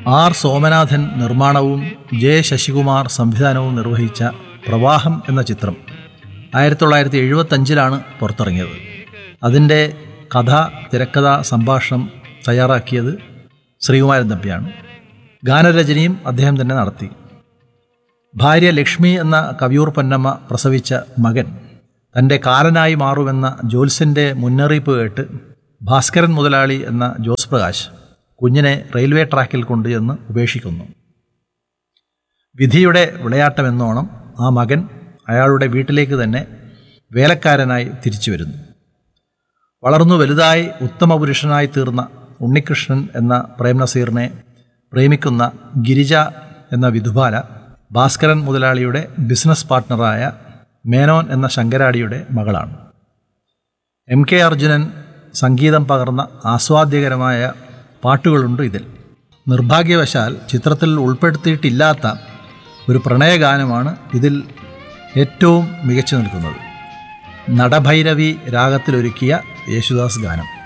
R Somanathan നിർമ്മാണവും J Sasikumar സംവിധാനവും നിർവഹിച്ച പ്രവാഹം എന്ന ചിത്രം ആയിരത്തി തൊള്ളായിരത്തി എഴുപത്തഞ്ചിലാണ് പുറത്തിറങ്ങിയത് അതിൻ്റെ കഥ തിരക്കഥ സംഭാഷണം തയ്യാറാക്കിയത് ശ്രീകുമാരൻ തമ്പിയാണ് ഗാനരചനയും അദ്ദേഹം തന്നെ നടത്തി ഭാര്യ ലക്ഷ്മി എന്ന കവിയൂർ പൊന്നമ്മ പ്രസവിച്ച മകൻ തൻ്റെ കാലനായി മാറുമെന്ന ജോത്സ്യൻ്റെ മുന്നറിയിപ്പ് കേട്ട് ഭാസ്കരൻ മുതലാളി എന്ന ജോസ് പ്രകാശ് കുഞ്ഞിനെ റെയിൽവേ ട്രാക്കിൽ കൊണ്ടുചെന്ന് ഉപേക്ഷിക്കുന്നു വിധിയുടെ വിളയാട്ടമെന്നോണം ആ മകൻ അയാളുടെ വീട്ടിലേക്ക് തന്നെ വേലക്കാരനായി തിരിച്ചു വരുന്നു വളർന്നു വലുതായി ഉത്തമ പുരുഷനായി തീർന്ന ഉണ്ണികൃഷ്ണൻ എന്ന പ്രേം നസീറിനെ പ്രേമിക്കുന്ന ഗിരിജ എന്ന വിധുബാല ഭാസ്കരൻ മുതലാളിയുടെ ബിസിനസ് പാർട്ട്ണറായ മേനോൻ എന്ന ശങ്കരാടിയുടെ മകളാണ് എം കെ അർജുനൻ സംഗീതം പകർന്ന ആസ്വാദ്യകരമായ പാട്ടുകളുണ്ട് ഇതിൽ നിർഭാഗ്യവശാൽ ചിത്രത്തിൽ ഉൾപ്പെടുത്തിയിട്ടില്ലാത്ത ഒരു പ്രണയഗാനമാണ് ഇതിൽ ഏറ്റവും മികച്ചു നിൽക്കുന്നത് നടഭൈരവി രാഗത്തിലൊരുക്കിയ യേശുദാസ് ഗാനം